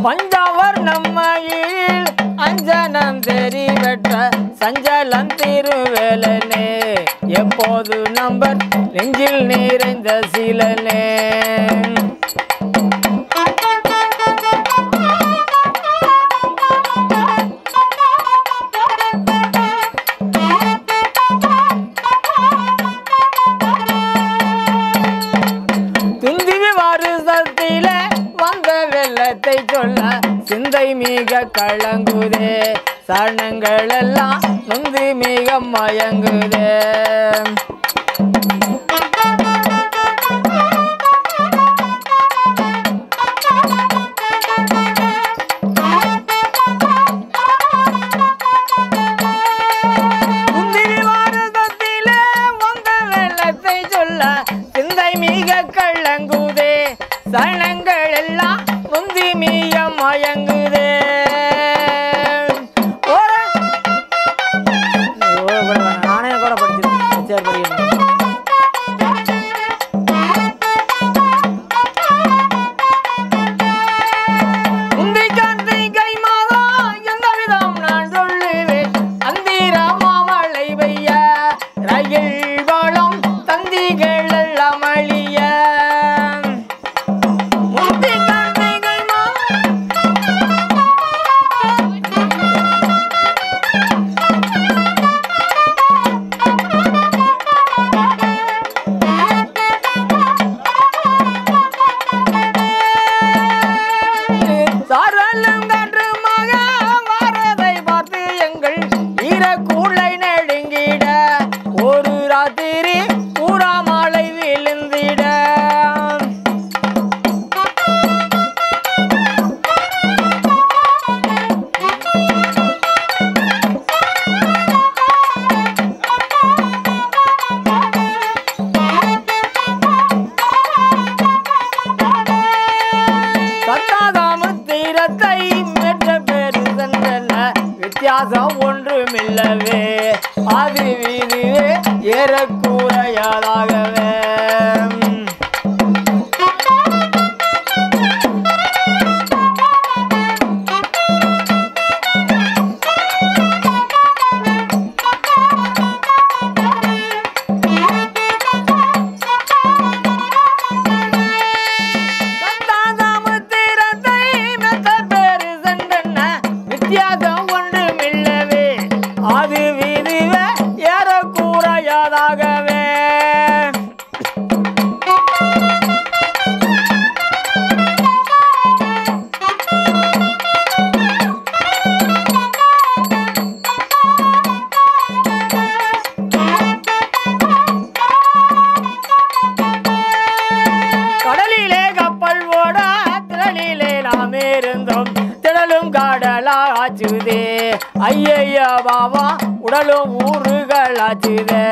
பஞ்சவர் நம்மையில் அஞ்சனம் தெரிவற்ற சஞ்சலம் திருவேலனே எப்போது நம்பர் நெஞ்சில் நிறைந்த சீலனே துந்திவி வருஷத்தில வந்த வெள்ளத்தை சொல்ல சிந்தை மிக கலங்குதே சரணங்கள் எல்லாம் நொந்து மிக மயங்குதே முந்திரி வாரதத்திலே வந்த வெள்ளத்தை சொல்ல சிந்தை மிக கள்ளங்குதே சரணங்கள் எல்லாம் முந்தி மிக மயங்குதே ஒரு- ஓ, கூட வேணாம். நானே கூட படிச்சிருக்கேன் சரி படிக்கணும் உந்தை காந்தை கை மாதா எந்த விதம் நான் சொல்லுவேன் அந்திர மாமலை வைய ரயில் வளம் தந்திகள் எல்லாம் அழிய உந்தை காந்தை கை மாதா சாரலும் கன்று மக வாரதை பார்த்து எங்கள் ஈரக்கூளை நெடுங்கிட ஒரு ராத்திரி பூரா மாலை விழுந்திட சத்தாதாமுத்திரத்தை மெற்ற பெரு சென்றன வித்தியாசம் ஒன்றுமில்லவே அது வீதியே ஏறக்கூறையாதாகவே சத்தாதாமுத்திரத்தை மெத்த பெரு சென்றன வித்தியாசம் ஒன்றுமில்லவே அது வீதியே ஏறக்கூறையாதாகவே கடலிலே கப்பல் ஓட திரளிலே நாம் இருந்தோம் திடலும் கடலா ஆச்சுதே ஐயையா பாவா உடலும் ஊறுகள் ஆச்சுதே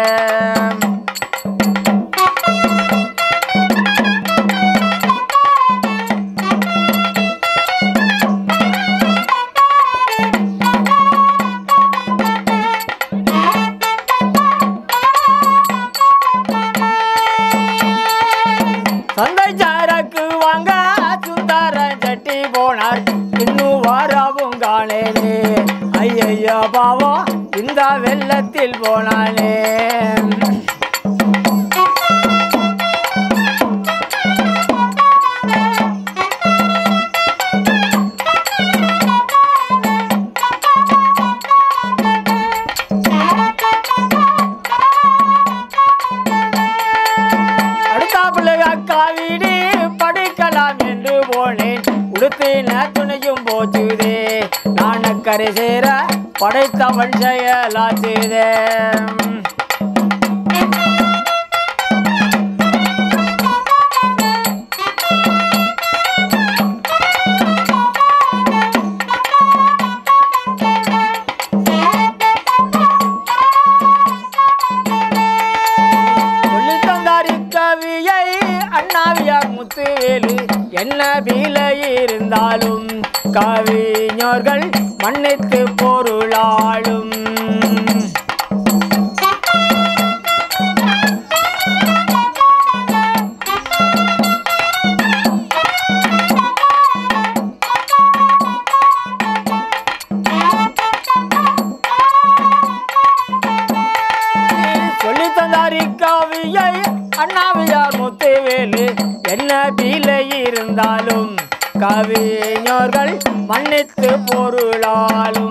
சந்தை சாரக்கு வாங்க சுந்தர சட்டி போனார் இன்னும் வரவும் காணேனே ஐயையோ பாவம் இந்த வெள்ளத்தில் போனானே அடுத்தாப்புல காவிடி படிக்கலாம் என்று போனேன் உடுத்தின துணையும் போச்சுதே நாணக்கரை சேர படைத்தவன் செயலாச்சுதே சொல்லித் தந்தார் இக்கவியை அண்ணாவியார் முத்துவேலு என்ன பீலை இருந்தாலும் கவிஞர்கள் மன்னித்து பொருளாளும் அண்ணாவியார் முத்துவேலு என்ன பீலை இருந்தாலும் கவிஞர்கள் மன்னித்து பொருளாலும்